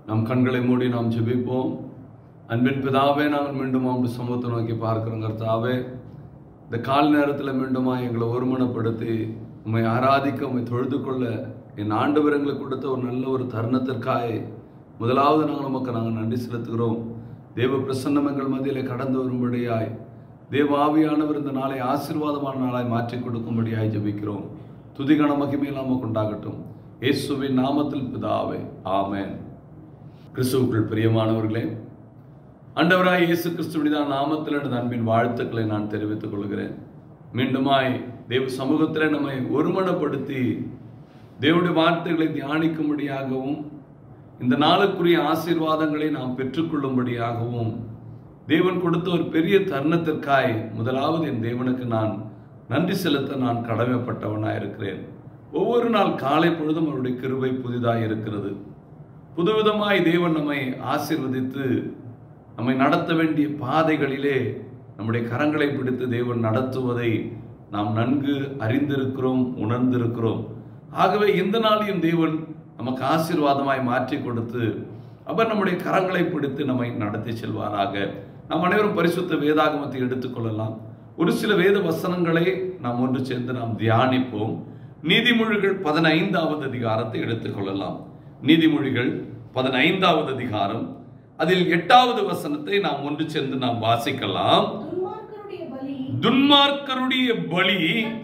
நம் கண்களை மூடி நாம் ஜெபிப்போம் அன்பின் பிதாவே நாங்கள் மீண்டும் அவங்க சமூகத்தை நோக்கி பார்க்கிறோம் கர்த்தாவே இந்த கால் நேரத்தில் மீண்டுமா எங்களை ஒருமனப்படுத்தி உம்மை ஆராதிக்க உம்மை தொழுது கொள்ள என் ஆண்டவர் எங்களுக்கு கொடுத்த ஒரு நல்ல ஒரு தருணத்திற்காய் முதலாவது நாங்கள் நமக்கு நாங்கள் நன்றி செலுத்துகிறோம் தேவ பிரசன்னம் எங்கள் மத்தியிலே கடந்து வரும்படியாய் தேவ ஆவியானவர் இந்த நாளை ஆசீர்வாதமான நாளாய் மாற்றி கொடுக்கும்படியாய் ஜெபிக்கிறோம் துதிகன மகிமை நமக்கு உண்டாகட்டும் இயேசுவின் நாமத்தில் பிதாவே ஆமென் கிறிஸ்துவுக்குள் பிரியமானவர்களே ஆண்டவராய் இயேசு கிறிஸ்துவின் நாமத்தில் எனது அன்பின் வாழ்த்துக்களை நான் தெரிவித்துக் கொள்கிறேன் மீண்டுமாய் தேவ சமூகத்தில் நம்மை ஒருமனப்படுத்தி தேவனுடைய வார்த்தைகளை தியானிக்கும்படியாகவும் இந்த நாளுக்குரிய ஆசீர்வாதங்களை நாம் பெற்றுக்கொள்ளும்படியாகவும் தேவன் கொடுத்த ஒரு பெரிய தருணத்திற்காய் முதலாவது என் தேவனுக்கு நான் நன்றி செலுத்த நான் கடமைப்பட்டவனாய் இருக்கிறேன் ஒவ்வொரு நாள் காலை பொழுதும் அவருடைய கிருபை புதிதாய் இருக்கிறது புதுவிதமாய் தேவன் நம்மை ஆசீர்வதித்து நம்மை நடத்த வேண்டிய பாதைகளிலே நம்முடைய கரங்களை பிடித்து தேவன் நடத்துவதை நாம் நன்கு அறிந்திருக்கிறோம் உணர்ந்திருக்கிறோம் ஆகவே இந்த நாளையும் தேவன் நமக்கு ஆசீர்வாதமாய் மாற்றி கொடுத்து அவர் நம்முடைய கரங்களை பிடித்து நம்மை நடத்தி செல்வாராக நாம் அனைவரும் பரிசுத்த வேதாகமத்தை எடுத்துக்கொள்ளலாம் ஒரு சில வேத வசனங்களை நாம் ஒன்று சேர்ந்து நாம் தியானிப்போம் நீதிமொழிகள் பதினைந்தாவது அதிகாரத்தை எடுத்துக்கொள்ளலாம் நீதிமொழிகள் பதினைந்தாவது அதிகாரம் அதில் எட்டாவது வசனத்தை நாம் ஒன்று சேர்ந்து நாம் வாசிக்கலாம் துன்மார்க்கருடைய பலி துன்மார்க்கருடைய பலி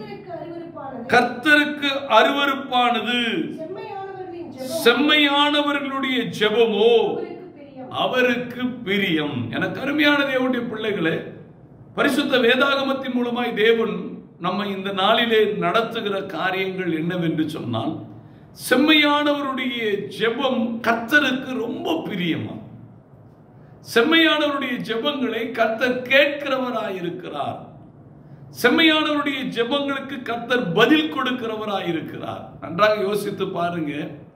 கர்த்தருக்கு அருவருப்பானது கர்த்தருக்கு அருவருப்பானது செம்மையானவர்களின் ஜெபம் செம்மையானவர்களுடைய ஜெபமோ அவருக்கு பிரியம் அவருக்கு பிரியம் எனக்கு அருமையான தேவனுடைய பிள்ளைகளே பரிசுத்த வேதாகமத்தின் மூலமாய் தேவன் நம்ம இந்த நாளிலே நடத்துகிற காரியங்கள் என்னவென்று சொன்னால் செம்மையானவருடைய ஜெபம் கர்த்தருக்கு ரொம்ப பிரியமா செம்மையானவருடைய ஜெபங்களை கர்த்தர் கேட்கிறவராயிருக்கிறார் செம்மையானவருடைய ஜெபங்களுக்கு கர்த்தர் பதில் கொடுக்கிறவராயிருக்கிறார் நன்றாக யோசித்து பாருங்க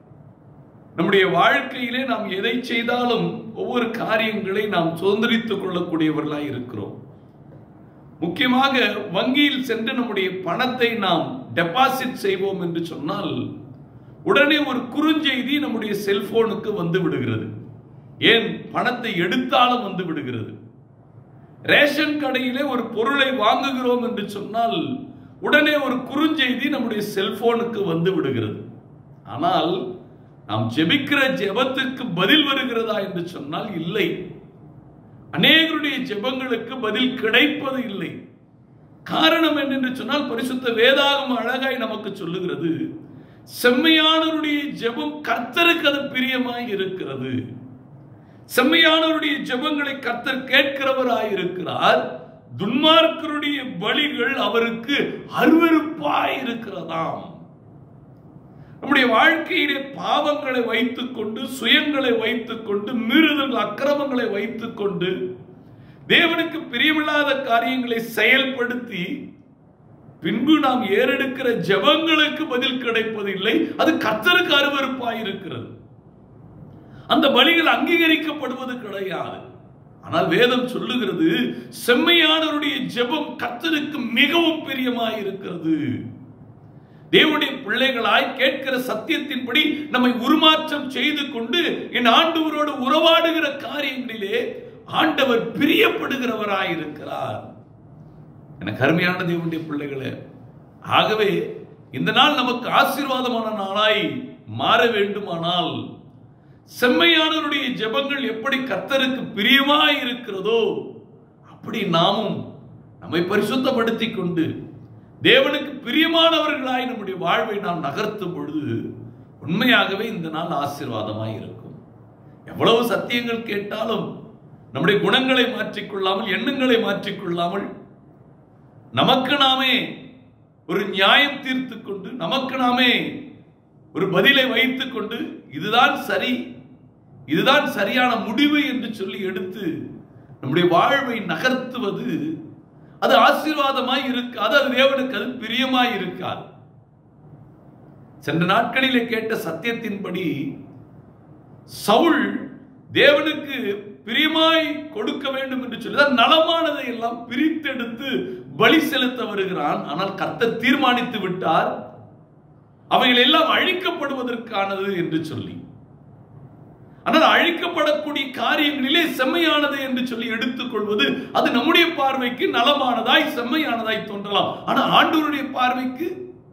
நம்முடைய வாழ்க்கையிலே நாம் எதை செய்தாலும் ஒவ்வொரு காரியங்களை நாம் சுதந்திரித்துக் கொள்ளக்கூடியவர்களாய் இருக்கிறோம் முக்கியமாக வங்கியில் சென்று நம்முடைய பணத்தை நாம் டெபாசிட் செய்வோம் என்று சொன்னால் உடனே ஒரு குறுஞ்செய்தி நம்முடைய செல்போனுக்கு வந்து விடுகிறது ஏன் பணத்தை எடுத்தாலும் வந்து விடுகிறது ரேஷன் கடையிலே ஒரு பொருளை வாங்குகிறோம் என்று சொன்னால் உடனே ஒரு குறுஞ்செய்தி நம்முடைய செல்போனுக்கு வந்து விடுகிறது ஆனால் நாம் ஜெபிக்கிற ஜெபத்துக்கு பதில் வருகிறதா என்று சொன்னால் இல்லை அநேகருடைய ஜெபங்களுக்கு பதில் கிடைப்பது இல்லை காரணம் என்னென்று சொன்னால் பரிசுத்த வேதாகம் அழகாய் நமக்கு சொல்லுகிறது செம்மையானவருடைய ஜெபம் கர்த்தருக்கு அது பிரியமாய் இருக்கிறது செம்மையானவருடைய ஜெபங்களை கர்த்தர் கேட்கிறவராய் இருக்கிறார் துன்மார்க்கருடைய பலிகள் அவருக்கு அருவருப்பாய் இருக்கிறதாம் நம்முடைய வாழ்க்கையிலே பாவங்களை வைத்துக்கொண்டு சுயங்களை வைத்துக்கொண்டு மீறுதல் அக்கிரமங்களை வைத்துக்கொண்டு தேவனுக்கு பிரியமில்லாத காரியங்களை செயல்படுத்தி பின்பு நாம் ஏறெடுக்கிற ஜெபங்களுக்கு பதில் கிடைப்பதில்லை அது கர்த்தருக்கு அருவருப்பாய் இருக்கிறது அந்த பலிகள் அங்கீகரிக்கப்படுவது கிடையாது ஆனால் வேதம் சொல்லுகிறது செம்மையானவருடைய ஜெபம் கர்த்தருக்கு மிகவும் பிரியமாய் இருக்கிறது தேவனுடைய பிள்ளைகளாய் கேட்கிற சத்தியத்தின்படி நம்மை உருமாற்றம் செய்து கொண்டு என் ஆண்டவரோடு உறவாடுகிற காரியங்களிலே ஆண்டவர் பிரியப்படுகிறவராய் இருக்கிறார் எனக்கு அருமையான தேவனுடைய பிள்ளைகளே ஆகவே இந்த நாள் நமக்கு ஆசீர்வாதமான நாளாய் மாற வேண்டுமானால் செம்மையானவருடைய ஜெபங்கள் எப்படி கர்த்தருக்கு பிரியமாய் இருக்கிறதோ அப்படி நாமும் நம்மை பரிசுத்தப்படுத்திக் கொண்டு தேவனுக்கு பிரியமானவர்களாய் நம்முடைய வாழ்வை நாம் நகர்த்தும் பொழுது உண்மையாகவே இந்த நாள் ஆசீர்வாதமாய் இருக்கும் எவ்வளவு சத்தியங்கள் கேட்டாலும் நம்முடைய குணங்களை மாற்றிக்கொள்ளாமல் எண்ணங்களை மாற்றிக்கொள்ளாமல் நமக்கு நாமே ஒரு நியாயம் தீர்த்து கொண்டு நமக்கு நாமே ஒரு பதிலை வைத்துக் கொண்டு இதுதான் சரி இதுதான் சரியான முடிவு என்று சொல்லி எடுத்து நம்முடைய வாழ்வை நகர்த்துவது அது ஆசீர்வாதமாய் இருக்காது அது தேவனுக்கு அது பிரியமாய் இருக்காது சென்ற நாட்களிலே கேட்ட சத்தியத்தின்படி சவுல் தேவனுக்கு பிரியமாய் கொடுக்க வேண்டும் என்று சொல்லி அதாவது நலமானதை எல்லாம் பிரித்தெடுத்து பலி செலுத்த வருகிறான் ஆனால் கர்த்தர் தீர்மானித்து விட்டார் அவைகள் எல்லாம் அழிக்கப்படுவதற்கானது என்று சொல்லி ஆனால் அழிக்கப்படக்கூடிய காரியங்களிலே செம்மையானது என்று சொல்லி எடுத்துக்கொள்வது அது நம்முடைய பார்வைக்கு நலமானதாய் செம்மையானதாய் தோன்றலாம் ஆனால் ஆண்டவருடைய பார்வைக்கு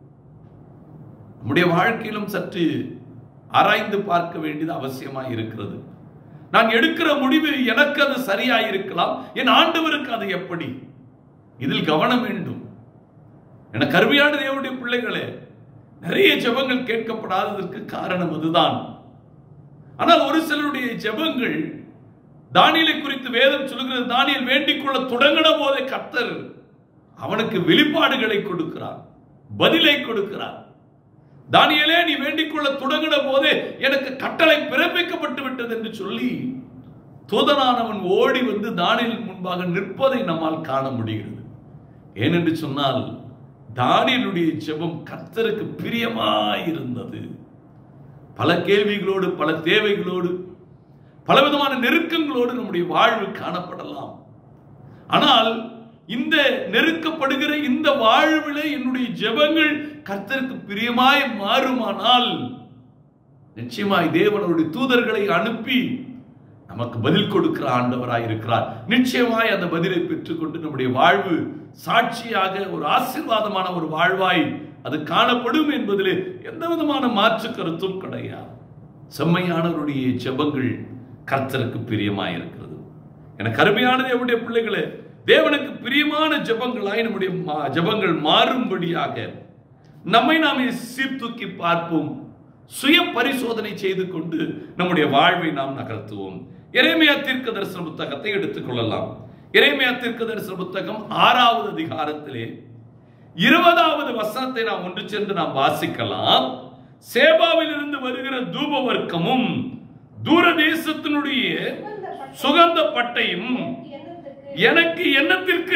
நம்முடைய வாழ்க்கையிலும் சற்று ஆராய்ந்து பார்க்க வேண்டியது அவசியமாய் இருக்கிறது நான் எடுக்கிற முடிவு எனக்கு அது சரியாய் இருக்கலாம் என் ஆண்டவருக்கு அது எப்படி இதில் கவனம் வேண்டும் என கருமையான தேவனுடைய பிள்ளைகளே நிறைய ஜெபங்கள் கேட்கப்படாததற்கு காரணம் அதுதான் ஆனால் ஒரு சிலருடைய ஜெபங்கள் தானியலை குறித்து வேதம் சொல்லுகிறது தானியல் வேண்டிக் கொள்ள தொடங்கின போதே கர்த்தர் அவனுக்கு வெளிப்பாடுகளை கொடுக்கிறார் பதிலை கொடுக்கிறார் தானியலே நீ வேண்டிக் கொள்ள தொடங்கின போதே எனக்கு கட்டளை பிறப்பிக்கப்பட்டு விட்டது என்று சொல்லி தூதனானவன் ஓடி வந்து தானியல் முன்பாக நிற்பதை நம்மால் காண முடிகிறது ஏனென்று சொன்னால் தானியலுடைய ஜெபம் கர்த்தருக்கு பிரியமாயிருந்தது பல கேள்விகளோடு பல தேவைகளோடு பலவிதமான நெருக்கங்களோடு நம்முடைய வாழ்வு காணப்படலாம் ஆனால் இந்த நெருக்கப்படுகிற இந்த வாழ்விலே என்னுடைய ஜெபங்கள் கர்த்தருக்கு பிரியமாய் மாறுமானால் நிச்சயமாய் தேவனுடைய தூதர்களை அனுப்பி நமக்கு பதில் கொடுக்கிற ஆண்டவராய் இருக்கிறார் நிச்சயமாய் அந்த பதிலை பெற்றுக்கொண்டு நம்முடைய வாழ்வு சாட்சியாக ஒரு ஆசீர்வாதமான ஒரு வாழ்வாய் அது காணப்படும் என்பதிலே எந்த விதமான மாற்று கருத்தும் கிடையாது செம்மையானவருடைய ஜெபங்கள் கர்த்தருக்கு பிரியமாய் இருக்கிறது எனக்கு அருமையானது என்னுடைய பிள்ளைகளே தேவனுக்கு பிரியமான ஜெபங்களாய் நம்முடைய மா- ஜெபங்கள் மாறும்படியாக நம்மை நாமே சீர்தூக்கி பார்ப்போம் சுய பரிசோதனை செய்து கொண்டு நம்முடைய வாழ்வை நாம் நகர்த்துவோம் எரேமியா தீர்க்க தரிசன புத்தகத்தை எடுத்துக்கொள்ளலாம் எரேமியா தீர்க்க தரிசன புத்தகம் ஆறாவது அதிகாரத்திலே இருபதாவது வசனத்தை நாம் ஒன்று சென்று நாம் வாசிக்கலாம் சேபாவில் இருந்து வருகிற தூப வர்க்கமும் தூர தேசத்தினுடைய சுகந்த பட்டையும் எண்ணத்திற்கு எனக்கு எண்ணத்திற்கு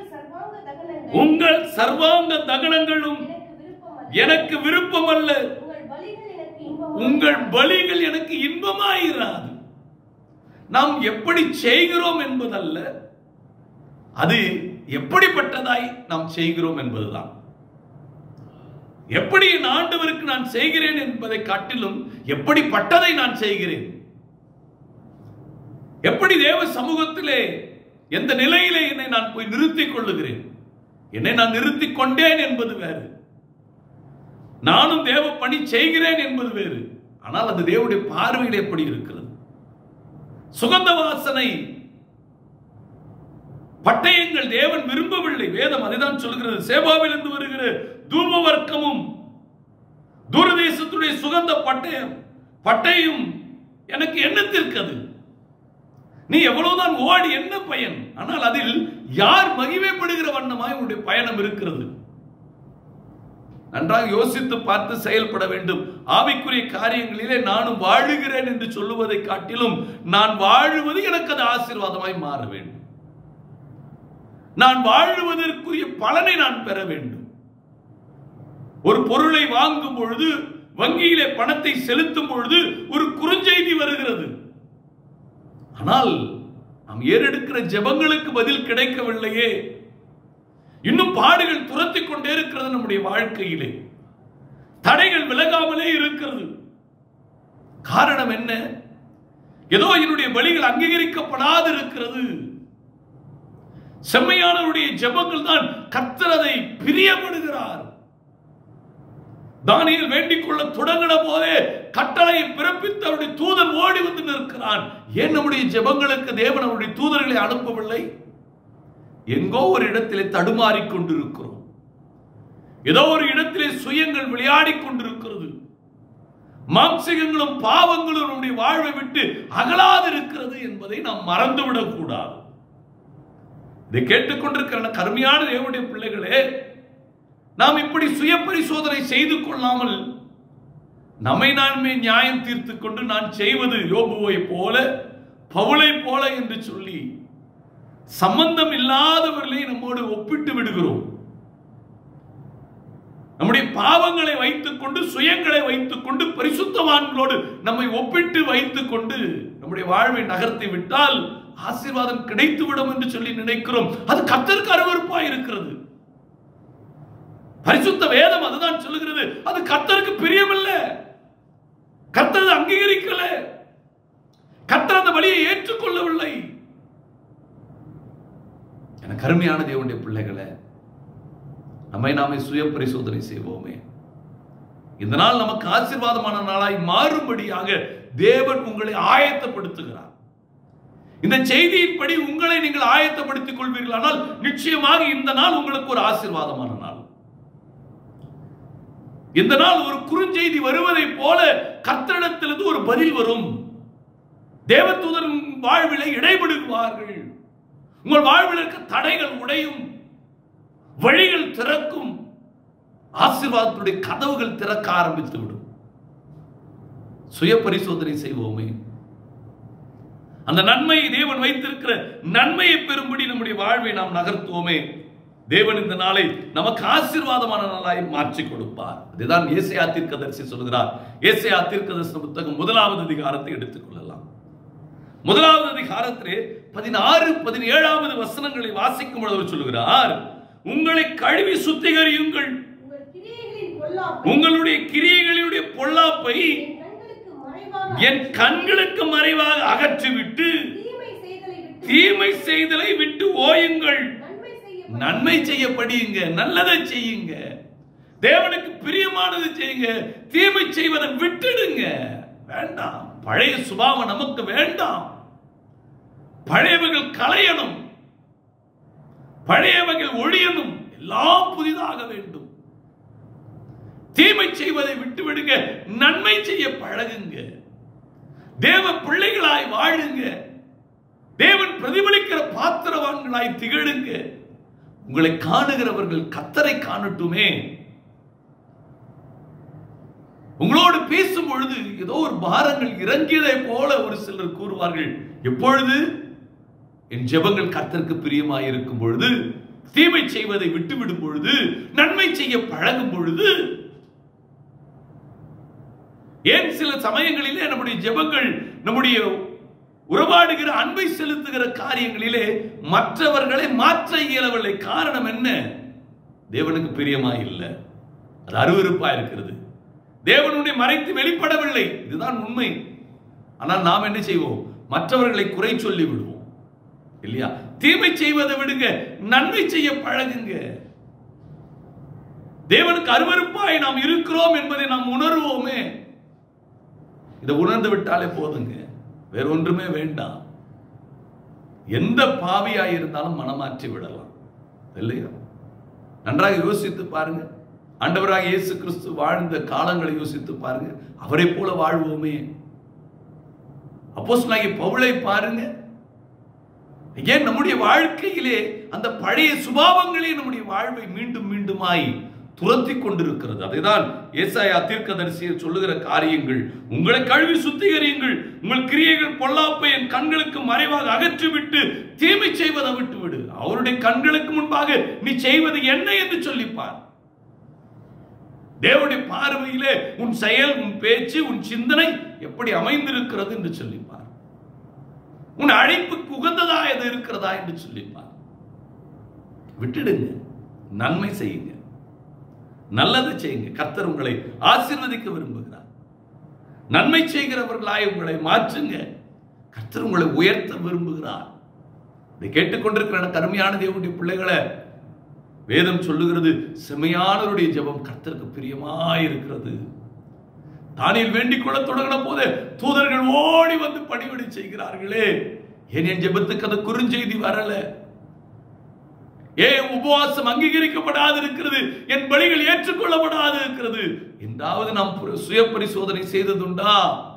உங்கள் சர்வாங்க உங்கள் சர்வாங்க தகனங்கள் தகனங்களும் எனக்கு விருப்பமல்ல. எனக்கு விருப்பமல்ல உங்கள் பலிகள் உங்கள் பலிகள் எனக்கு இன்பம் எனக்கு இன்பமாயிராது நாம் எப்படி செய்கிறோம் என்பதல்ல அது எப்படிப்பட்டதாய் நாம் செய்கிறோம் என்பதுதான் எப்படி என் ஆண்டவருக்கு நான் செய்கிறேன் என்பதை காட்டிலும் எப்படிப்பட்டதை நான் செய்கிறேன் எப்படி தேவ சமூகத்திலே எந்த நிலையிலே என்னை நான் போய் நிறுத்திக் கொள்ளுகிறேன் என்னை நான் நிறுத்திக் கொண்டேன் என்பது வேறு நானும் தேவ பணி செய்கிறேன் என்பது வேறு ஆனால் அது தேவனுடைய பார்வையில் எப்படி இருக்கிறது சுகந்த வாசனை பட்டயங்கள் தேவன் விரும்பவில்லை வேதம் அதுதான் சொல்கிறது சேபாவிலிருந்து வருகிற தூப வர்க்கமும் தூரதேசத்துடைய சுகந்த பட்டயம் பட்டயம் எனக்கு எண்ணத்திற்கு அது நீ எவ்வளவுதான் ஓடி என்ன பயன் ஆனால் அதில் யார் மகிமைப்படுகிற வண்ணமாய் உன்னுடைய பயணம் இருக்கிறது நன்றாக யோசித்து பார்த்து செயல்பட வேண்டும் ஆவிக்குரிய காரியங்களிலே நானும் வாழுகிறேன் என்று சொல்லுவதை காட்டிலும் நான் வாழுவது எனக்கு அது ஆசீர்வாதமாய் மாற வேண்டும் நான் வாழுவதற்குரிய பலனை நான் பெற வேண்டும் ஒரு பொருளை வாங்கும் பொழுது வங்கியிலே பணத்தை செலுத்தும் பொழுது ஒரு குறுஞ்செய்தி வருகிறது ஆனால் நாம் ஏறெடுக்கிற ஜெபங்களுக்கு பதில் கிடைக்கவில்லையே இன்னும் பாடுகள் துரத்திக் கொண்டே இருக்கிறது நம்முடைய வாழ்க்கையிலே தடைகள் விலகாமலே இருக்கிறது காரணம் என்ன ஏதோ என்னுடைய பலிகள் அங்கீகரிக்கப்படாது இருக்கிறது செம்மையானவருடைய ஜெபங்கள் தான் கர்த்தர் அதை பிரியப்படுகிறார் தானியல் வேண்டிக் கொள்ள தொடங்கின போதே கட்டளையை பிறப்பித்து அவருடைய தூதன் ஓடி வந்து நிற்கிறான் ஏன் நம்முடைய ஜெபங்களுக்கு தேவன் அவருடைய தூதர்களை அனுப்பவில்லை எங்கோ ஒரு இடத்திலே தடுமாறிக் கொண்டிருக்கிறோம் ஏதோ ஒரு இடத்திலே சுயங்கள் விளையாடிக் கொண்டிருக்கிறது மாம்சிகங்களும் பாவங்களும் நம்முடைய வாழ்வை விட்டு அகலாது இருக்கிறது என்பதை நாம் மறந்துவிடக் கூடாது இதை கேட்டுக்கொண்டிருக்கிற கருமையான தேவனுடைய பிள்ளைகளே நாம் இப்படி சுய பரிசோதனை செய்து கொள்ளாமல் நம்மை நாமே நியாயம் தீர்த்து கொண்டு நான் செய்வது யோபுவை போல பவுளை போல என்று சொல்லி சம்பந்தம் இல்லாதவர்களை நம்மோடு ஒப்பிட்டு விடுகிறோம் நம்முடைய பாவங்களை வைத்துக்கொண்டு சுயங்களை வைத்துக்கொண்டு பரிசுத்தவான்களோடு நம்மை ஒப்பிட்டு வைத்துக் கொண்டு நம்முடைய வாழ்வை நகர்த்தி விட்டால் ஆசீர்வாதம் கிடைத்துவிடும் என்று சொல்லி நினைக்கிறோம் அது கர்த்தருக்கு அருவருப்பாய் இருக்கிறது பரிசுத்த வேதம் அதுதான் சொல்லுகிறது அது கர்த்தருக்கு பிரியமில்ல கர்த்தர் அதை அங்கீகரிக்கல கர்த்தர் அந்த பலியை ஏற்றுக்கொள்ளவில்லை என கருமையான தேவனுடைய பிள்ளைகளை நம்மை நாமே சுய பரிசோதனை செய்வோமே இந்த நாள் நமக்கு ஆசீர்வாதமான நாளாய் மாறும்படியாக தேவன் உங்களை ஆயத்தப்படுத்துகிறார் இந்த செய்தியின்படி உங்களை நீங்கள் ஆயத்தப்படுத்திக் கொள்வீர்களானால் நிச்சயமாக இந்த நாள் உங்களுக்கு ஒரு ஆசீர்வாதமான நாள் இந்த நாள் ஒரு குறுஞ்செய்தி வருவதை போல கர்த்தரிடத்திலிருந்து ஒரு பதில் வரும் தேவதூதரின் வாழ்விலை இடைபடுவார்கள் உங்கள் வாழ்வில் இருக்க தடைகள் உடையும் வழிகள் திறக்கும் ஆசீர்வாதத்துடைய கதவுகள் திறக்க ஆரம்பித்து விடும் சுய பரிசோதனை செய்வோமே அந்த நன்மையை தேவன் வைத்திருக்கிற நன்மையை பெறும்படி நம்முடைய வாழ்வை நாம் நகர்த்துவோமே தேவன் இந்த நாளை நமக்கு ஆசீர்வாதமான நாளாய் மாற்றி கொடுப்பார் அதுதான் ஏசையா தீர்க்கதரிசி சொல்கிறார் ஏசையா தீர்க்கதரிசன புத்தகம் முதலாவது அதிகாரத்தை எடுத்துக் கொள்ளலாம் முதலாவது அதிகாரத்திலே பதினாறு பதினேழாவது வசனங்களை வாசிக்கும் பொழுது அவர் சொல்கிறார் உங்களை கழுவி சுத்திகரியுங்கள் உங்கள் கிரியைகளின் பொல்லாப்பை உங்களுடைய கிரியைகளுடைய பொல்லாப்பை என் கண்களுக்கு என் கண்களுக்கு மறைவாக மறைவாக அகற்றிவிட்டு தீமை செய்தலை விட்டு தீமை செய்தலை விட்டு ஓயுங்கள் நன்மை செய்ய நன்மை செய்ய படியுங்க நல்லதை செய்யுங்க தேவனுக்கு பிரியமானது செய்யுங்க தீமை செய்வதை விட்டுடுங்க வேண்டாம் பழைய சுபாவம் நமக்கு வேண்டாம் பழையவர்கள் களையணும் பழையவர்கள் ஒழியணும் எல்லாம் புதிதாக வேண்டும் தீமை செய்வதை விட்டு விடுங்க நன்மை செய்ய பழகுங்க தேவ பிள்ளைகளாய் வாழுங்க தேவன் பிரதிபலிக்கிற பாத்திரவான்களாய் திகழுங்க உங்களை காணுகிறவர்கள் கத்தரை காணட்டுமே உங்களோடு பேசும் பொழுது ஏதோ ஒரு பாரங்கள் இறங்கியதை போல ஒரு சிலர் கூறுவார்கள் எப்பொழுது என் ஜெபங்கள் கர்த்தருக்கு பிரியமாய் இருக்கும் பொழுது தீமை செய்வதை விட்டுவிடும் பொழுது நன்மை செய்ய பழகும் பொழுது ஏன் சில சமயங்களிலே நம்முடைய ஜெபங்கள் நம்முடைய உறவாடுகிற அன்பை செலுத்துகிற காரியங்களிலே மற்றவர்களை மாற்ற இயலவில்லை காரணம் என்ன தேவனுக்கு பிரியமா இல்லை அது அருவருப்பா இருக்கிறது தேவனுடைய மறைத்து வெளிப்படவில்லை இதுதான் உண்மை ஆனால் நாம் என்ன செய்வோம் மற்றவர்களை குறை சொல்லி விடுவோம் இல்லையா தீமை செய்வதை விடுங்க நன்மை செய்ய பழகுங்க தேவனுக்கு அருவருப்பாய் நாம் இருக்கிறோம் என்பதை நாம் உணர்வோமே இதை உணர்ந்து விட்டாலே போதுங்க வேற ஒன்றுமே வேண்டாம் எந்த பாவியாய் இருந்தாலும் மனமாற்றி விடலாம் இல்லையா நன்றாக யோசித்து பாருங்க ஆண்டவராக இயேசு கிறிஸ்து வாழ்ந்த காலங்களை யோசித்து பாருங்க அவரை போல வாழ்வோமே அப்போஸ்தலனாகிய பவுலை பாருங்க ஏன் நம்முடைய வாழ்க்கையிலே அந்த பழைய சுபாவங்களே நம்முடைய வாழ்வை மீண்டும் மீண்டுமாய் துரத்தி கொண்டிருக்கிறது அதைதான் ஏசாயா தீர்க்கதரிசியை சொல்லுகிற காரியங்கள் உங்களை கழுவி சுத்திகரியுங்கள் உங்கள் கிரியைகள் பொல்லாப்பை என் கண்களுக்கு மறைவாக அகற்றிவிட்டு தீமை செய்வதை விட்டுவிடு அவருடைய கண்களுக்கு முன்பாக நீ செய்வது என்ன என்று சொல்லிப்பார் தேவனுடைய பார்வையிலே உன் செயல் உன் பேச்சு உன் சிந்தனை எப்படி அமைந்திருக்கிறது என்று சொல்லிப்பார் உன் அழைப்புக்கு உகந்ததா எது இருக்கிறதா என்று சொல்லிப்பார் விட்டுடுங்க நன்மை செய்யுங்க நல்லதை செய்யுங்க கர்த்தர் உங்களை ஆசீர்வதிக்க விரும்புகிறார் நன்மை செய்கிறவர்களாய் உங்களை மாற்றுங்க கர்த்தர் உங்களை உயர்த்த விரும்புகிறார் இதை கேட்டுக்கொண்டிருக்கிற எனக்கு அருமையான தேவனுடைய பிள்ளைகளை வேதம் சொல்லுகிறது செமையானவருடைய ஜெபம் கர்த்தருக்கு பிரியமாயிருக்கிறது தானியல் வேண்டிக் கொள்ள தொடங்கின போது தூதர்கள் ஓடி வந்து பணிவிடை செய்கிறார்களே ஏன் என் ஜெபத்துக்கு அந்த குறுஞ்செய்தி வரல ஏன் உபவாசம் அங்கீகரிக்கப்படாது இருக்கிறது என் பலிகள் ஏற்றுக்கொள்ளப்படாது இருக்கிறது என்றாவது நாம் புர- சுய பரிசோதனை செய்ததுண்டா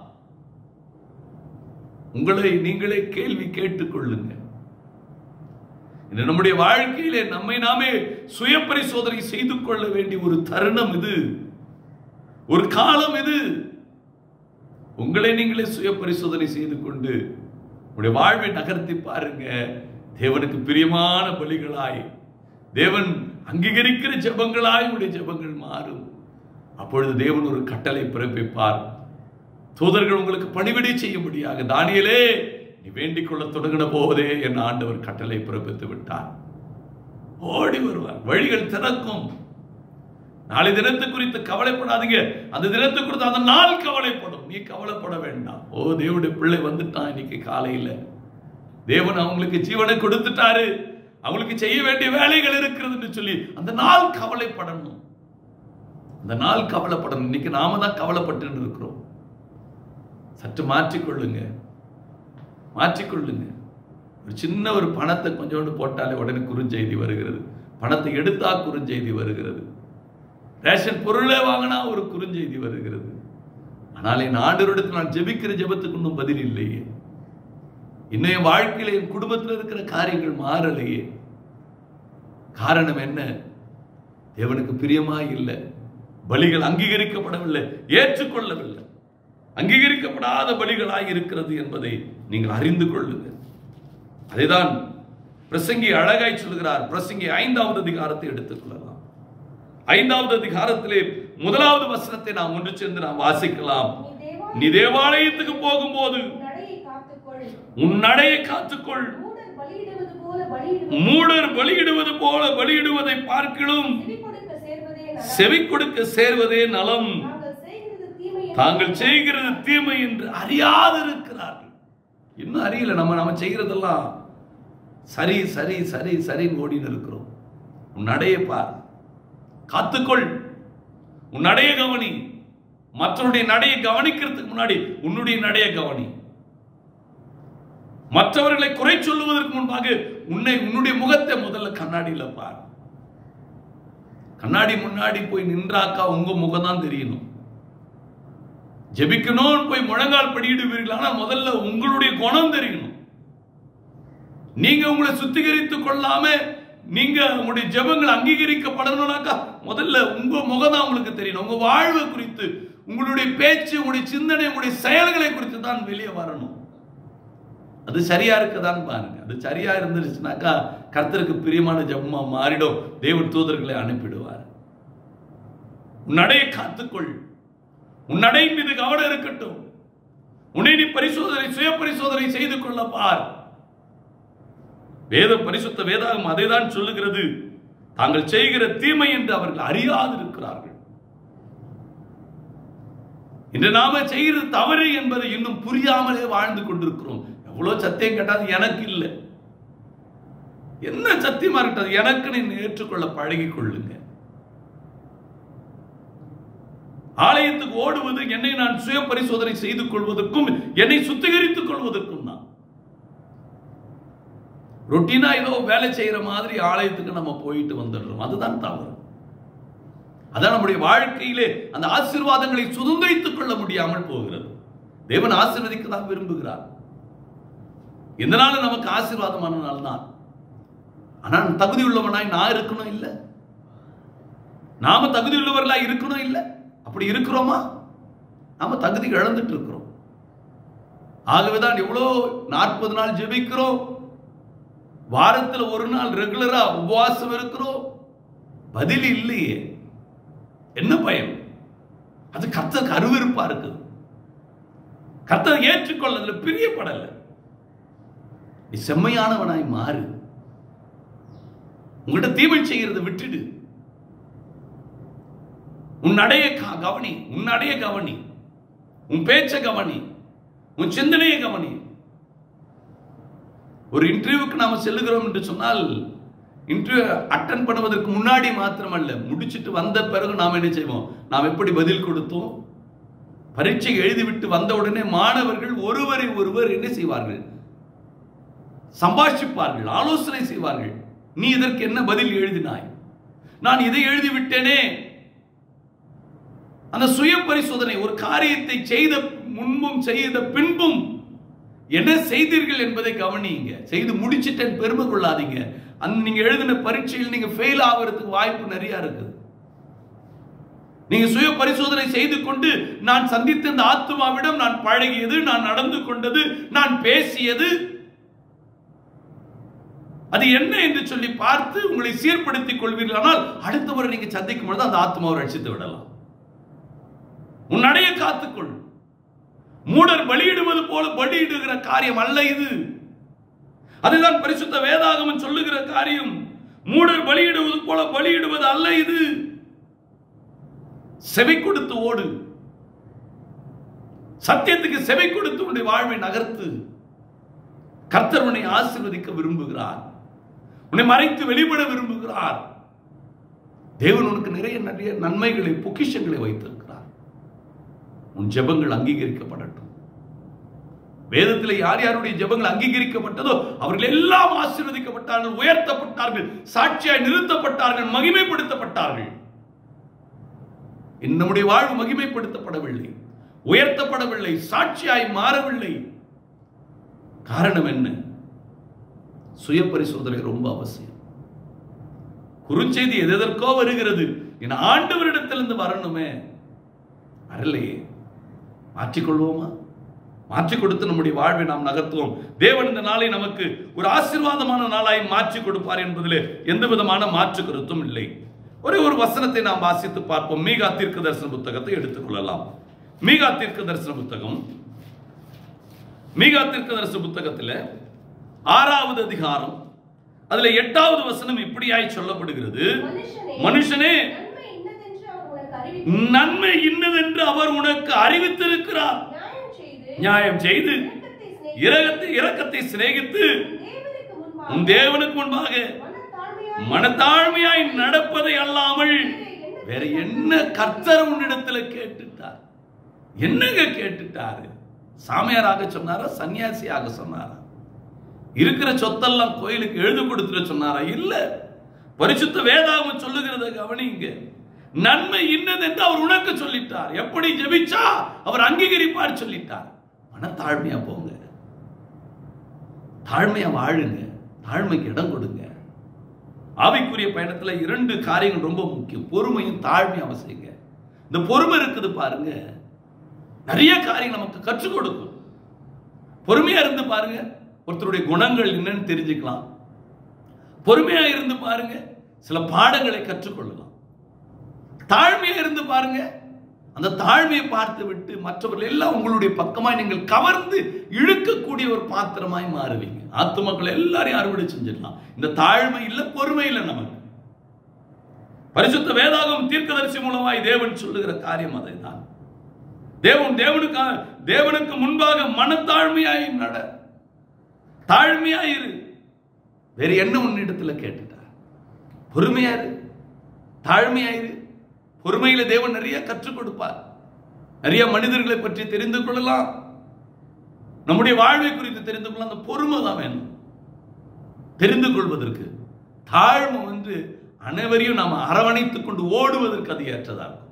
உங்களை நீங்களே கேள்வி கேட்டுக்கொள்ளுங்க இது நம்முடைய வாழ்க்கையிலே நம்மை நாமே சுய பரிசோதனை செய்து கொள்ள வேண்டிய ஒரு தருணம் இது ஒரு காலம் இது உங்களை நீங்களே சுய பரிசோதனை செய்து கொண்டு உங்களுடைய வாழ்வை நகர்த்தி பாருங்க தேவனுக்கு பிரியமான பலிகளாய் தேவன் அங்கீகரிக்கிற ஜெபங்களாய் உடைய ஜெபங்கள் மாறும் அப்பொழுது தேவன் ஒரு கட்டளை பிறப்பிப்பார் தூதர்கள் உங்களுக்கு பணிவிடை செய்யும்படியாக தானியலே நீ வேண்டிக் கொள்ள தொடங்கின போதே என் ஆண்டவர் கட்டளை பிறப்பித்து விட்டார் ஓடி வருவார் வழிகள் திறக்கும் நாளை தினத்தை குறித்து கவலைப்படாதீங்க அந்த தினத்தை குறித்து அந்த நாள் கவலைப்படும் நீ கவலைப்பட வேண்டாம் ஓ தேவனுடைய பிள்ளை வந்துட்டான் இன்னைக்கு காலையில தேவன் அவங்களுக்கு ஜீவனை கொடுத்துட்டாரு அவங்களுக்கு செய்ய வேண்டிய வேலைகள் இருக்கிறதுன்னு சொல்லி அந்த நாள் கவலைப்படணும் அந்த நாள் கவலைப்படணும் இன்னைக்கு நாம தான் கவலைப்பட்டு இருக்கிறோம் சற்று மாற்றிக்கொள்ளுங்க மாற்றிக்கொள்ளுங்க ஒரு சின்ன ஒரு பணத்தை கொஞ்சோண்டு போட்டாலே உடனே குறுஞ்செய்தி வருகிறது பணத்தை எடுத்தா குறுஞ்செய்தி வருகிறது ரேஷன் பொருளே வாங்கினா ஒரு குறுஞ்செய்தி வருகிறது ஆனால் என் ஆண்டவரிடத்தில் நான் ஜெபிக்கிற ஜெபத்துக்கு இன்னும் பதில் இல்லையே இன்னும் என் வாழ்க்கையில என் குடும்பத்தில் இருக்கிற காரியங்கள் மாறலையே காரணம் என்ன தேவனுக்கு பிரியமா இல்லை பலிகள் அங்கீகரிக்கப்படவில்லை ஏற்றுக்கொள்ளவில்லை அங்கீகரிக்கப்படாத பலிகளாய் இருக்கிறது என்பதை நீங்கள் அறிந்து கொள்ளுங்கள் அதைதான் பிரசங்கி அழகாய் சொல்கிறார் பிரசங்கி ஐந்தாவது அதிகாரத்தை எடுத்துக் கொள்ளலாம் ஐந்தாவது அதிகாரத்திலே முதலாவது வசனத்தை நாம் ஒன்று சேர்ந்து நாம் வாசிக்கலாம் நீ நீ தேவாலய தேவாலயத்துக்கு போகும்போது நடையை காத்துக்கொள் உன் நடையை காத்துக்கொள் மூடர் பலியிடுவது போல பலியிடுவது மூடர் பலியிடுவது போல பலியிடுவதை பார்க்கிலும் செவி கொடுக்க சேர்வதே செவி கொடுக்க சேர்வதே நலம் நலம் நாங்கள் செய்கிறது தீமை என்று தாங்கள் செய்கிறது தீமை என்று அறியாதிருக்கிறார்கள் இன்னும் அறியல நம்ம நம்ம செய்கிறதெல்லாம் சரி சரி சரி சரின்னு ஓடின்னு இருக்கிறோம் உன் நடையை பார் காத்துக்கொள் உன் நடைய கவனி மற்றவருடைய நடையை கவனிக்கிறதுக்கு முன்னாடி உன்னுடைய நடைய கவனி மற்றவர்களை குறை சொல்லுவதற்கு முன்பாக உன்னை உன்னுடைய முகத்தை முதல்ல கண்ணாடியில பார் கண்ணாடி முன்னாடி போய் நின்றாக்கா உங்க முகம் தான் தெரியணும் ஜெபிக்கணும்னு போய் முழங்கால் படியிடுவீர்கள் ஆனால் முதல்ல உங்களுடைய குணம் தெரியணும் நீங்க உங்களை சுத்திகரித்துக் கொள்ளாம நீங்க உங்களுடைய ஜெபங்கள் அங்கீகரிக்கப்படணும்னாக்கா முதல்ல உங்க முகம் தான் உங்களுக்கு தெரியணும் உங்க வாழ்வு குறித்து உங்களுடைய பேச்சு உங்களுடைய சிந்தனை உங்களுடைய செயல்களை குறித்து தான் வெளியே வரணும் அது சரியா இருக்குதான்னு பாருங்க அது சரியா இருந்துருச்சுனாக்கா கர்த்தருக்கு பிரியமான ஜெபமா மாறிடும் தேவன் தூதர்களை அனுப்பிடுவார் உன் நடையை காத்துக்கொள் உன் நடை மீது கவனம் இருக்கட்டும் உன்னை நீ பரிசோதனை சுய பரிசோதனை செய்து கொள்ள பார் வேத பரிசுத்த வேதாகம் அதைதான் சொல்லுகிறது தாங்கள் செய்கிற தீமை என்று அவர்கள் அறியாது இருக்கிறார்கள் இன்று நாம செய்கிறது தவறு என்பதை இன்னும் புரியாமலே வாழ்ந்து கொண்டிருக்கிறோம் எவ்வளவு சத்தியம் கேட்டாது எனக்கு இல்லை என்ன சத்தியமா இருக்கட்டும் எனக்கு நீ ஏற்றுக்கொள்ள பழகிக் கொள்ளுங்க ஆலயத்துக்கு ஓடுவது என்னை நான் சுய பரிசோதனை செய்து கொள்வதற்கும் என்னை சுத்திகரித்துக் கொள்வதற்கும் தான் ரொட்டீனா ஏதோ வேலை செய்யற மாதிரி ஆலயத்துக்கு நம்ம போயிட்டு வந்துடுறோம் அதுதான் தவறு அதான் நம்முடைய வாழ்க்கையிலே அந்த ஆசீர்வாதங்களை சுதந்திரித்துக் கொள்ள முடியாமல் போகிறது தேவன் ஆசீர்வதிக்க தான் விரும்புகிறார் எந்த நாளும் நமக்கு ஆசீர்வாதமான நாள் தான் ஆனால் தகுதி உள்ளவனாய் நான் இருக்கணும் இல்லை நாம தகுதி உள்ளவர்களா இருக்கணும் இல்லை அப்படி இருக்கிறோமா நாம தகுதி இழந்துட்டு இருக்கிறோம் ஆகவேதான் எவ்வளோ நாற்பது நாள் ஜெபிக்கிறோம் வாரத்தில் ஒரு நாள் ரெகுலரா உபவாசம் இருக்கிறோம் பதில் இல்லையே என்ன பயம் அது கர்த்தருக்கு அருவருப்பா இருக்குது கர்த்தர் ஏற்றுக்கொள்ள அதுல பிரியப்படல நீ செம்மையானவனாய் மாறு உங்கள்கிட்ட தீமை செய்கிறத விட்டுடு உன் நடைய க- கவனி உன் நடைய கவனி உன் பேச்ச கவனி உன் சிந்தனையை கவனி ஒரு இன்டர்வியூக்கு நாம செல்லுகிறோம் என்று சொன்னால் இன்டர்வியூ அட்டன் பண்ணுவதற்கு முன்னாடி மாத்திரமல்ல முடிச்சிட்டு வந்த பிறகு நாம் என்ன செய்வோம் நாம் எப்படி பதில் கொடுத்தோம் பரீட்சை எழுதிவிட்டு வந்த உடனே மாணவர்கள் ஒருவரை ஒருவர் என்ன செய்வார்கள் சம்பாஷிப்பார்கள் ஆலோசனை செய்வார்கள் நீ இதற்கு என்ன பதில் எழுதினாய் நான் இதை எழுதிவிட்டேனே அந்த சுய பரிசோதனை ஒரு காரியத்தை செய்த முன்பும் செய்த பின்பும் என்ன செய்தீர்கள் என்பதை கவனியுங்க செய்து முடிச்சிட்டேன் பெருமை கொள்ளாதீங்க அந்த நீங்க எழுதின பரீட்சையில் நீங்க ஃபெயில் ஆகிறதுக்கு வாய்ப்பு நிறைய இருக்குது நீங்க சுய பரிசோதனை செய்து கொண்டு நான் சந்தித்த இந்த ஆத்மாவிடம் நான் பழகியது நான் நடந்து கொண்டது நான் பேசியது அது என்ன என்று சொல்லி பார்த்து உங்களை சீர்படுத்திக் கொள்வீர்களானால் அடுத்த முறை நீங்க சந்திக்கும் பொழுது அந்த ஆத்மாவை ரட்சித்து விடலாம் உன் நடைய காத்துக்கொள் மூடர் பலியிடுவது போல பலியிடுகிற காரியம் அல்ல இது அதுதான் பரிசுத்த வேதாகமம் சொல்லுகிற காரியம் மூடர் பலியிடுவது போல பலியிடுவது அல்ல இது செவி கொடுத்து ஓடு சத்தியத்துக்கு செவி கொடுத்து உன்னுடைய வாழ்வை நகர்த்து கர்த்தர் உன்னை ஆசீர்வதிக்க விரும்புகிறார் உன்னை மறைத்து வெளிப்பட விரும்புகிறார் தேவன் உனக்கு நிறைய நிறைய நன்மைகளை பொக்கிஷங்களை வைத்திருக்கிறார் உன் ஜெபங்கள் அங்கீகரிக்கப்படட்டும் வேதத்தில் யார் யாருடைய ஜெபங்கள் அங்கீகரிக்கப்பட்டதோ அவர்கள் எல்லாம் ஆசீர்வதிக்கப்பட்டார்கள் உயர்த்தப்பட்டார்கள் சாட்சியாய் நிறுத்தப்பட்டார்கள் மகிமைப்படுத்தப்பட்டார்கள் இன்னும் நம்முடைய வாழ்வு மகிமைப்படுத்தப்படவில்லை உயர்த்தப்படவில்லை சாட்சியாய் மாறவில்லை காரணம் என்ன சுய பரிசோதனை ரொம்ப அவசியம் குறுஞ்செய்தி எதற்கோ வருகிறது என் ஆண்டவரிடத்திலிருந்து வரணுமே வரலையே மாற்றிக்கொள்வோமா மாற்றி கொடுத்து நம்முடைய வாழ்வை நாம் நகர்த்துவோம் தேவன் இந்த நாளை நமக்கு ஒரு ஆசீர்வாதமான நாளாய் மாற்றி கொடுப்பார் என்பதிலே எந்த விதமான மாற்று கருத்தும் இல்லை ஒரே ஒரு வசனத்தை நாம் வாசித்து பார்ப்போம் மீகா தீர்க்க தரிசன புத்தகத்தை எடுத்துக்கொள்ளலாம் மீகா தீர்க்க தரிசன புத்தகம் மீகா தீர்க்க தரிசன புத்தகத்தில் ஆறாவது அதிகாரம் அதுல எட்டாவது வசனம் இப்படியாய் சொல்லப்படுகிறது மனுஷனே மனுஷனே நன்மை இன்னதென்று அவர் உனக்கு அறிவித்து நன்மை இன்னதென்று அவர் உனக்கு அறிவித்திருக்கிறார் நியாயம் நியாயம் செய்து செய்து இரக்கத்தை இரகத்தை சிநேகித்து இரக்கத்தை சிநேகித்து உன் தேவனுக்கு உன் முன்பாக தேவனுக்கு முன்பாக மனத்தாழ்மையாய் மனத்தாழ்மையாய் நடப்பதை அல்லாமல் வேற வேற என்ன கர்த்தர் உன்னிடத்துல கேட்டுட்டார் என்னங்க கேட்டுட்டாரு சாமியாராக சொன்னாரா சன்னியாசியாக சொன்னாரா இருக்கிற சொத்தெல்லாம் கோயிலுக்கு எழுதி கொடுத்துட சொன்னாரா இல்ல பரிசுத்த வேதாகம் சொல்லுகிறத கவனிங்க நன்மை இன்னதென்று அவர் உனக்கு சொல்லிட்டார் எப்படி ஜெபிச்சா அவர் அங்கீகரிப்பார் சொல்லிட்டார் மனத்தாழ்மையா போங்க தாழ்மையா வாழுங்க தாழ்மைக்கு இடம் கொடுங்க ஆவிக்குரிய பயணத்துல இரண்டு காரியங்கள் ரொம்ப முக்கியம் பொறுமையும் தாழ்மையும் அவசியங்க இந்த பொறுமை இருக்குது பாருங்க நிறைய காரியம் நமக்கு கற்றுக் கொடுக்கும் பொறுமையா இருந்து பாருங்க ஒருத்தருடைய குணங்கள் என்னன்னு தெரிஞ்சுக்கலாம் பொறுமையா இருந்து பாருங்க சில பாடங்களை கற்றுக்கொள்ளலாம் தாழ்மையா இருந்து பாருங்க அந்த தாழ்மையை பார்த்து விட்டு மற்றவர்கள் எல்லாம் உங்களுடைய பக்கமாய் நீங்கள் கவர்ந்து இழுக்கக்கூடிய ஒரு பாத்திரமாய் மாறுவீங்க ஆத்துமக்கள் எல்லாரையும் அறுவடை செஞ்சிடலாம் இந்த தாழ்மை இல்ல பொறுமை இல்லை நமக்கு பரிசுத்த வேதாகம் தீர்க்கதரிசி மூலமாய் தேவன் சொல்லுகிற காரியம் அதை தான் தேவன் தேவனுக்கு தேவனுக்கு முன்பாக மனத்தாழ்மையாய் நட தாழ்மையாயிரு வேற என்ன உன்னிடத்துல கேட்டுட்டார் பொறுமையாரு தாழ்மையாயிரு பொறுமையில தேவன் நிறைய கற்றுக் கொடுப்பார் நிறைய மனிதர்களை பற்றி தெரிந்து கொள்ளலாம் நம்முடைய வாழ்வை குறித்து தெரிந்து கொள்ள அந்த பொறுமை தான் வேணும் தெரிந்து கொள்வதற்கு தாழ்மை வந்து அனைவரையும் நாம் அரவணைத்துக் கொண்டு ஓடுவதற்கு அது ஏற்றதா இருக்கும்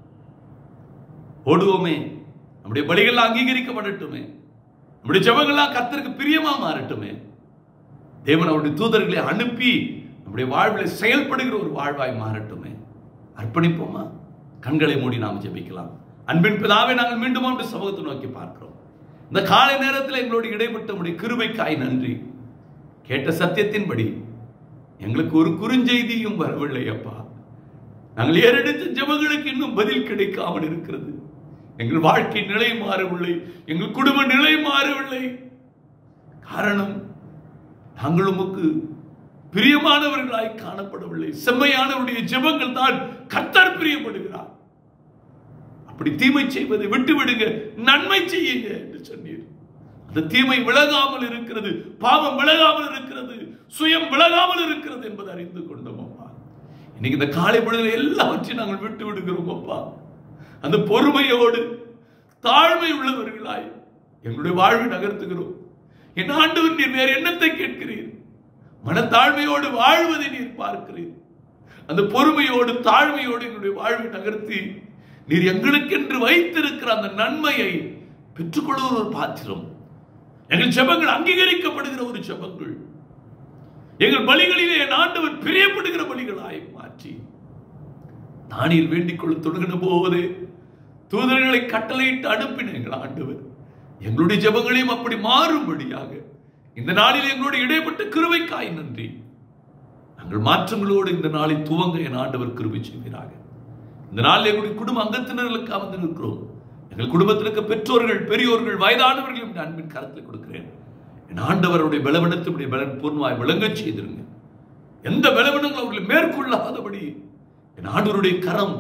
ஓடுவோமே நம்முடைய பலிகள்லாம் அங்கீகரிக்கப்படட்டுமே நம்முடைய ஜெபங்கள்லாம் கர்த்தருக்கு பிரியமா மாறட்டுமே தேவன் அவருடைய தூதர்களை அனுப்பி நம்முடைய வாழ்வில் செயல்படுகிற ஒரு வாழ்வாய் மாறட்டுமே அர்ப்பணிப்போமா கண்களை மூடி நாம் ஜெபிக்கலாம் அன்பின் பிதாவை நாங்கள் மீண்டும் அவருடைய சமூகத்தை நோக்கி பார்க்கிறோம் இந்த காலை நேரத்தில் எங்களோடு இடைப்பட்ட நம்முடைய கிருபைக்காய் நன்றி கேட்ட சத்தியத்தின்படி எங்களுக்கு ஒரு குறுஞ்செய்தியும் வரவில்லை அப்பா நாங்கள் ஏறெடுத்த ஜெபங்களுக்கு இன்னும் பதில் கிடைக்காமல் இருக்கிறது எங்கள் வாழ்க்கை நிலை மாறவில்லை எங்கள் குடும்ப நிலை மாறவில்லை காரணம் நாங்கள் உமக்கு பிரியமானவர்களாய் காணப்படவில்லை செம்மையானவருடைய ஜெபங்கள் தான் கர்த்தர் பிரியப்படுகிறார் அப்படி தீமை செய்வதை விட்டு விடுங்க நன்மை செய்யுங்க என்று சொன்னீர் அந்த தீமை விலகாமல் இருக்கிறது பாவம் விலகாமல் இருக்கிறது சுயம் விலகாமல் இருக்கிறது என்பதை அறிந்து கொண்டோம் அப்பா இன்னைக்கு இந்த காலை பொழுதுல எல்லாவற்றையும் நாங்கள் விட்டு விடுகிறோம் அப்பா அந்த பொறுமையோடு தாழ்மை உள்ளவர்களாய் எங்களுடைய வாழ்வை நகர்த்துகிறோம் என் ஆண்டவர் நீர் வேறு எண்ணத்தை கேட்கிறீர் மனத்தாழ்மையோடு வாழ்வதை நீர் பார்க்கிறீர் அந்த பொறுமையோடு தாழ்மையோடு எங்களுடைய வாழ்வை நகர்த்தி நீர் எங்களுக்கென்று வைத்திருக்கிற அந்த நன்மையை பெற்றுக்கொள்கிற ஒரு பாத்திரம் எங்கள் ஜெபங்கள் அங்கீகரிக்கப்படுகிற ஒரு ஜெபங்கள் எங்கள் பலிகளிலே என் ஆண்டவர் பிரியப்படுகிற பலிகளாய் மாற்றி தானியில் வேண்டிக் கொள்ள தொடங்கின போதே தூதர்களை கட்டளையிட்டு அனுப்பின எங்கள் ஆண்டவர் எங்களுடைய ஜெபங்களையும் அப்படி மாறும்படியாக இந்த நாளில் எங்களோடு இடைப்பட்ட கிருபைக்காய் நன்றி நாங்கள் மாற்றங்களோடு இந்த நாளை துவங்க என் ஆண்டவர் கிருபை செய்வீராக இந்த நாளில் எங்களுடைய குடும்ப அங்கத்தினர்களுக்காக வந்து நிற்கிறோம் எங்கள் குடும்பத்தில் இருக்க பெற்றோர்கள் பெரியோர்கள் வயதானவர்கள் இந்த அன்பின் கரத்தில் கொடுக்கிறேன் என் ஆண்டவருடைய பலவீனத்தினுடைய பலன் பூர்ணமாய் விளங்கச் செய்திருங்க எந்த பலவீனங்களும் அவர்களை மேற்கொள்ளாதபடி என் ஆண்டவருடைய கரம்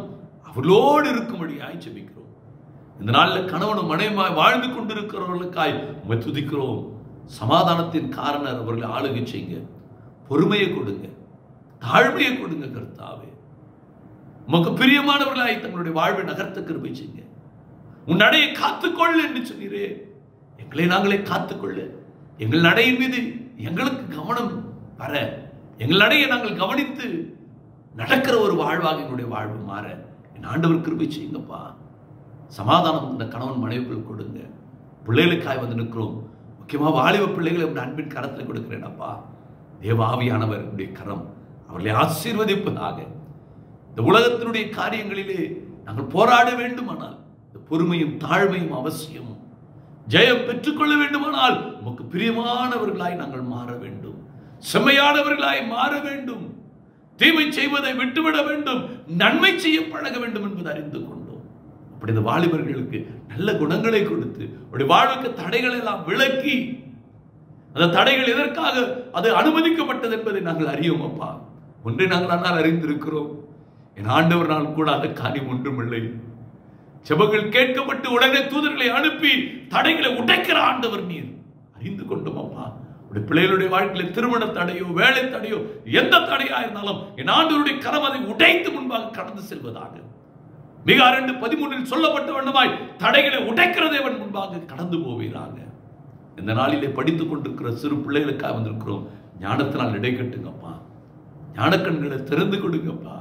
அவர்களோடு இருக்கும்படியாய் ஜெபிக்கிறோம் இந்த நாளில் கணவனும் மனைவியாய் வாழ்ந்து கொண்டிருக்கிறவர்களுக்காய் உம்மை துதிக்கிறோம் சமாதானத்தின் காரணர் அவர்களை ஆளுகை செய்யுங்க பொறுமையை கொடுங்க தாழ்மையை கொடுங்க கர்த்தாவே உமக்கு பிரியமானவர்களாய் தங்களுடைய வாழ்வை நகர்த்த கிருபை செய்யுங்க உன் நடையை காத்துக்கொள் என்று சொன்னீரே எங்களை நாங்களே காத்துக்கொள்ள எங்கள் நடையின் மீது எங்களுக்கு கவனம் வர எங்கள் நடையை நாங்கள் கவனித்து நடக்கிற ஒரு வாழ்வாக எங்களுடைய வாழ்வு மாற என் ஆண்டவர் கிருபை செய்யுங்கப்பா சமாதானம் இந்த கணவன் மனைவிக்குள் கொடுங்க பிள்ளைகளுக்காய் வந்து நிற்கிறோம் முக்கியமாக வாலிப பிள்ளைகளை உடைய அன்பின் கரத்தில் கொடுக்கிறேன் அப்பா தேவாவியானவர் உடைய கரம் அவர்களை ஆசீர்வதிப்பதாக இந்த உலகத்தினுடைய காரியங்களிலே நாங்கள் போராட வேண்டுமானால் இந்த பொறுமையும் தாழ்மையும் அவசியம் ஜெயம் பெற்றுக்கொள்ள வேண்டுமானால் உமக்கு பிரியமானவர்களாய் நாங்கள் மாற வேண்டும் செம்மையானவர்களாய் மாற வேண்டும் தீமை செய்வதை விட்டுவிட வேண்டும் நன்மை செய்ய பழக வேண்டும் என்பதை அறிந்து கொண்டோம் அப்படி இந்த வாலிபர்களுக்கு நல்ல குணங்களை கொடுத்து அப்படி வாழ்வுக்கு தடைகளை எல்லாம் விளக்கி அந்த தடைகள் எதற்காக அது அனுமதிக்கப்பட்டது என்பதை நாங்கள் அறியோம் அப்பா ஒன்றை நாங்கள் ஆனால் அறிந்திருக்கிறோம் என் ஆண்டவர் நாள் கூடாத காரியம் ஒன்றுமில்லை செபங்கள் கேட்கப்பட்டு உடனே தூதர்களை அனுப்பி தடைகளை உடைக்கிற ஆண்டவர் நீர் அறிந்து கொண்டோம் அப்பா உடைய பிள்ளைகளுடைய வாழ்க்கையில திருமண தடையோ வேலை தடையோ எந்த தடையா இருந்தாலும் என் ஆண்டவருடைய கரம் அதை உடைத்து முன்பாக கடந்து செல்வதாக மிக அரண்டு பதிமூன்றில் சொல்லப்பட்ட வண்ணமாய் தடைகளை உடைக்கிற தேவன் முன்பாக கடந்து போவீராங்க இந்த நாளிலே படித்துக் கொண்டிருக்கிற சிறு பிள்ளைகளுக்காக வந்திருக்கிறோம் ஞானத்தினால் இடை கட்டுங்கப்பா ஞானக்கண்களை திறந்து கொடுங்கப்பா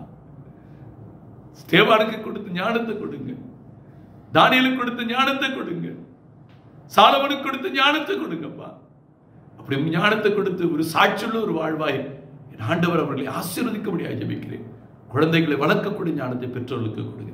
ஸ்தேவானுக்கு கொடுத்து ஞானத்தை கொடுங்க தானியலுக்கு கொடுத்து ஞானத்தை கொடுங்க சாலவனுக்கு கொடுத்து ஞானத்தை கொடுங்கப்பா அப்படி ஞானத்தை கொடுத்து ஒரு சாட்சியுள்ள ஒரு வாழ்வாய் என் ஆண்டவர் அவர்களை ஆசீர்வதிக்கும்படியாக ஜெபிக்கிறேன் குழந்தைகளை வளர்க்கக்கூடிய ஞானத்தை பெற்றோர்களுக்கு கொடுங்க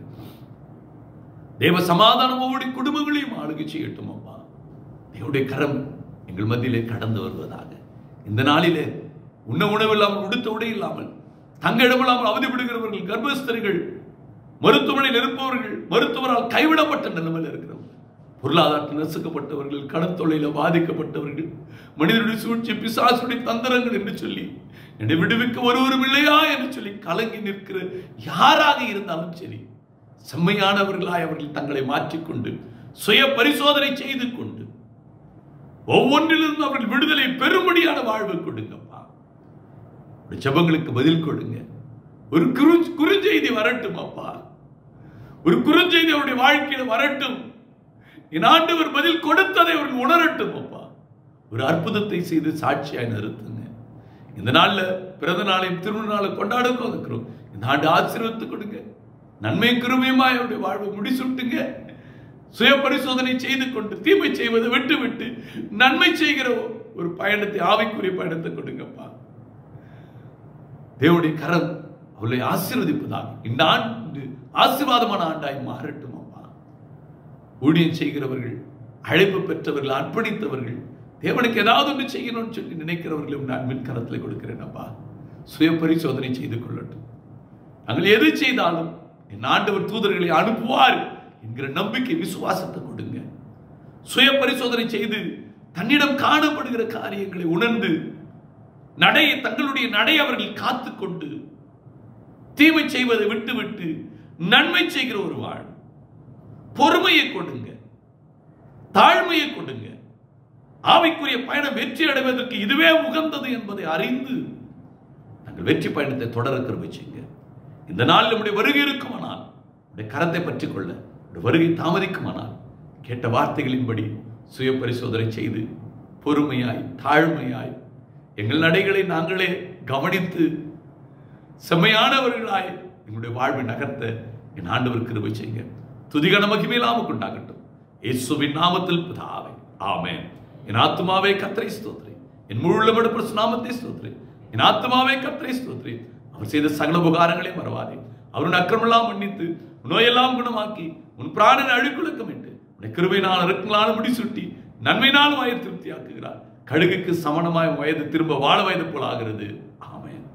தேவ சமாதானமோடு குடும்பங்களையும் ஆளுகை செய்யட்டும் அப்பா தேவனுடைய கரம் எங்கள் மத்தியிலே கடந்து வருவதாக இந்த நாளிலே உண்ண உணவு இல்லாமல் உடுத்த உடை இல்லாமல் தங்க இடமில்லாமல் அவதிப்படுகிறவர்கள் கர்ப்பஸ்தரிகள் மருத்துவமனையில் இருப்பவர்கள் மருத்துவரால் கைவிடப்பட்ட நிலைமையில் இருக்கிறவர்கள் பொருளாதாரத்தில் நசுக்கப்பட்டவர்கள் கடத்தொழில பாதிக்கப்பட்டவர்கள் மனிதனுடைய சூழ்ச்சி பிசாசுடைய தந்திரங்கள் என்று சொல்லி என்னை விடுவிக்க ஒருவரும் இல்லையா என்று சொல்லி கலங்கி நிற்கிற யாராக இருந்தாலும் சரி செம்மையானவர்களாய் அவர்கள் தங்களை மாற்றிக்கொண்டு சுய பரிசோதனை செய்து கொண்டு ஒவ்வொன்றிலிருந்து அவர்கள் விடுதலை பெரும்படியான வாழ்வு கொடுங்கப்பா உடைய ஜெபங்களுக்கு பதில் கொடுங்க ஒரு குறு குறுஞ்செய்தி வரட்டும் அப்பா ஒரு குறுஞ்செய்தி அவருடைய வாழ்க்கையில வரட்டும் என் ஆண்டவர் பதில் கொடுத்ததை அவர்கள் உணரட்டும் அப்பா ஒரு அற்புதத்தை செய்து சாட்சியாய் நிறுத்துங்க இந்த நாள்ல பிறந்த நாளையும் திருமண நாளை கொண்டாட இருக்கிறோம் இந்த ஆண்டு ஆசீர்வத்து கொடுங்க நன்மை கிருமையுமாய் அவருடைய வாழ்வை முடிசூட்டுங்க சுய பரிசோதனை செய்து கொண்டு தீமை செய்வதை விட்டு விட்டு நன்மை செய்கிற ஒரு பயணத்தை ஆவிக்குரிய பயணத்தை கொடுங்கப்பா தேவனுடைய கரம் அவளை ஆசீர்வதிப்பதாக இந்த ஆண்டு ஆசீர்வாதமான ஆண்டாய் மாறட்டும் அப்பா ஊழியம் செய்கிறவர்கள் அழைப்பு பெற்றவர்கள் அர்ப்பணித்தவர்கள் தேவனுக்கு ஏதாவது ஒன்று செய்யணும்னு சொல்லி நினைக்கிறவர்களும் நான் மின் கரத்தில் கொடுக்கிறேன் அப்பா சுய பரிசோதனை செய்து கொள்ளட்டும் நாங்கள் எது செய்தாலும் என் ஆண்டவர் தூதர்களை அனுப்புவார் என்கிற நம்பிக்கை விசுவாசத்தை கொடுங்க சுய பரிசோதனை செய்து தன்னிடம் காணப்படுகிற காரியங்களை உணர்ந்து நடையை தங்களுடைய நடை அவர்கள் காத்துக்கொண்டு தீமை செய்வதை விட்டுவிட்டு நன்மை செய்கிற ஒரு வாழ் பொறுமையை கொடுங்க தாழ்மையை கொடுங்க ஆவிக்குரிய பயணம் வெற்றி அடைவதற்கு இதுவே உகந்தது என்பதை அறிந்து நாங்கள் வெற்றி பயணத்தை தொடர கிருபை செய்யுங்க இந்த நாள் நம்முடைய வருகை இருக்குமானால் உடைய கரத்தை பற்றிக் கொள்ள உடைய வருகை தாமதிக்குமானால் கேட்ட வார்த்தைகளின்படி சுய பரிசோதனை செய்து பொறுமையாய் தாழ்மையாய் எங்கள் நடைகளை நாங்களே கவனித்து செம்மையானவர்களாய் எங்களுடைய வாழ்வை நகர்த்த என் ஆண்டவர் கிருபை செய்யுங்க துதிகன மகிமையிலாம கொண்டாகட்டும் இயேசுவின் நாமத்தில் பிதாவே ஆமென் என் ஆத்மாவே கத்தரை ஸ்தோத்ரி என் முழுமடு நாமத்தை ஸ்தோத்ரி என் ஆத்மாவே கத்தரை ஸ்தோத்ரி அவர் செய்த சகல உபகாரங்களை மறவாதே அவருடைய அக்கிரமெல்லாம் மன்னித்து உன் நோயெல்லாம் குணமாக்கி உன் பிராணனை அழுக்குலக்கம் இட்டு உன்னை கிருபையினால் இறக்கங்களான முடிசூட்டி நன்மையினால் வயது திருப்தியாக்குகிறார் கழுகுக்கு சமணமாய் வயது திரும்ப வாழ வயது போல் ஆகிறது ஆமென்